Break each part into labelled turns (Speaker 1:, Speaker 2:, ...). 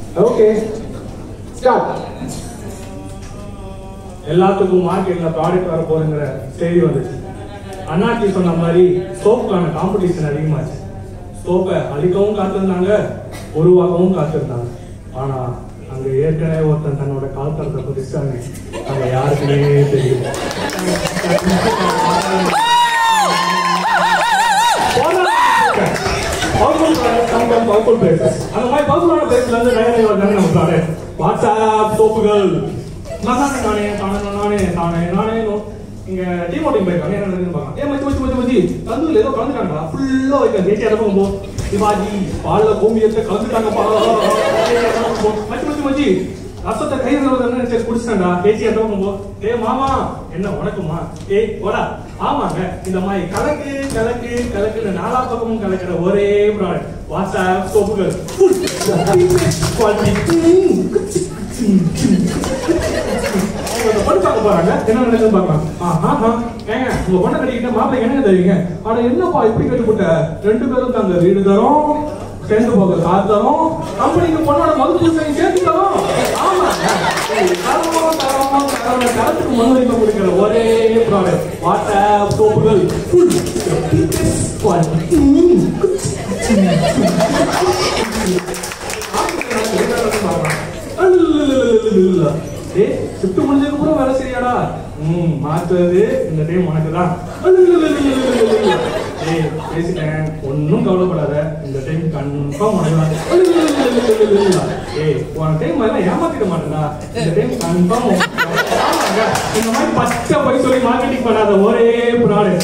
Speaker 1: okay start எல்லாத்துக்கும் மார்க்கெட்ல product வர போதுங்கிற செய்தி வந்துச்சு அண்ணாச்சி சொன்ன மாதிரி சோப்புக்கான காம்படிஷன் அதிகமாச்சு சோப்பை அழிக்கவும் காத்திருந்தாங்க உருவாக்கவும் காத்திருந்தாங்க ஆனா அங்க ஏற்கனவே ஒருத்தன் தன்னோட கால் தரத்தை பதிச்சாங்க அங்க யாருக்குமே தெரியல பவர்ஃபுல் ப்ராடக்ட் சம்டம் பவர்ஃபுல் பிளேசஸ் அந்த மாதிரி பவர்ஃபுல்லான பிளேஸ்ல இருந்து நிறைய வந்தாங்க நம்ம ப்ராடக்ட் வாட்ஸ்அப் சோப்புகள் நானே நானே தானே நானே தானே நானே இங்க டிமோட்டிங் போயிருக்காங்க என்ன நடக்குதுன்னு பார்க்கலாம் ஏன் மச்சி மச்சி மச்சி மச்சி தந்தூர்ல ஏதோ கலந்துட்டாங்களா ஃபுல்லா வைக்க தேசிய இடமும் போ சிவாஜி பால்ல கோமியத்தை கலந்துட்டாங்கப்பா மச்சி மச்சி மச்சி ரசத்தை கை நிறுவனம் சரி குடிச்சிட்டாண்டா பேசி இடமும் போ ஏ மாமா என்ன உனக்குமா ஏய் ஓடா ஆமாங்க இந்த மாதிரி கலக்கு கலக்கு கலக்குன்னு நாலா பக்கமும் கலக்கிற ஒரே ப்ராடக்ட் வாட்ஸ்அப் சோப்புகள் அவங்க பொண்ணு பார்க்க போறாங்க என்ன நடக்குதுன்னு பார்க்கலாம் ஆஹா ஏங்க உங்க பொண்ணை கட்டிக்கிட்ட மாப்பிள்ளை என்ன தருவீங்க ஆனா என்னப்பா இப்படி கட்டி போட்ட ரெண்டு பேரும் தாங்க வீடு தரோம் சேர்ந்து போக கார் தரோம் கம்பெனிக்கு பொண்ணோட மது பூசணி சேர்த்து தரோம் ஆமாங்க தரோம் தரோம் தரோம் தரத்துக்கு முன்னுரிமை கொடுக்கிற ஒரே ப்ராடக்ட் வாட்டர் சோப்புகள் ஏய் ஷிஃப்ட் முடிஞ்சதுக்கு அப்புறம் வேலை செய்யாடா ம் மாத்துறது இந்த டைம் உனக்கு தான் ஏய் பேசிட்டேன் ஒன்றும் கவலைப்படாத இந்த டைம் கன்ஃபார்ம் உனக்கு தான் ஏய் போன டைம் எல்லாம் ஏமாத்திட மாட்டேனா இந்த டைம் கன்ஃபார்ம் இந்த மாதிரி பச்சை போய் சொல்லி மார்க்கெட்டிங் பண்ணாத ஒரே ப்ராடக்ட்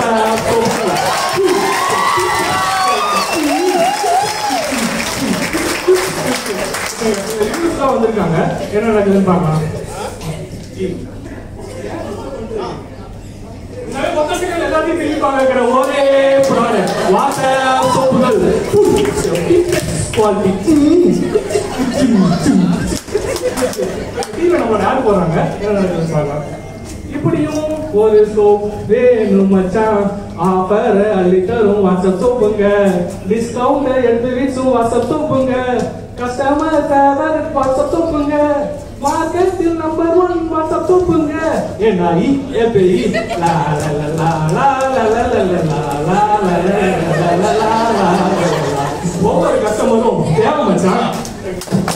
Speaker 1: ரிவ்யூஸ்லாம் வந்திருக்காங்க என்ன நடக்குதுன்னு பார்க்கலாம் நிறைய மொத்தத்துகள் எல்லாத்தையும் திரும்பி பார்க்கிற ஒரே ப்ராடக்ட் வாட்டர் சோப்புகள் குவாலிட்டி டிவில நம்ம ஆட் போடுறாங்க என்ன நடக்குதுன்னு பார்க்கலாம் இப்படியும் ஒரு சோப் வேணும் மச்சான் ஆஃபர் அள்ளி தரும் வாட்ஸ்அப் சோப்புங்க டிஸ்கவுண்ட் எடுத்து வீசும் வாட்ஸ்அப் சோப்புங்க கஸ்டமர் ஃபேவரட் வாட்ஸ்அப் சோப்புங்க மார்க்கெட்டில் நம்பர் ஒன் வாட்ஸ்அப் சோப்புங்க ஏன்னா இ ஏபி லா லா லா லா லா லா லா லா லா லா லா லா லா லா லா லா ஒவ்வொரு கஸ்டமரும் தேவை மச்சான்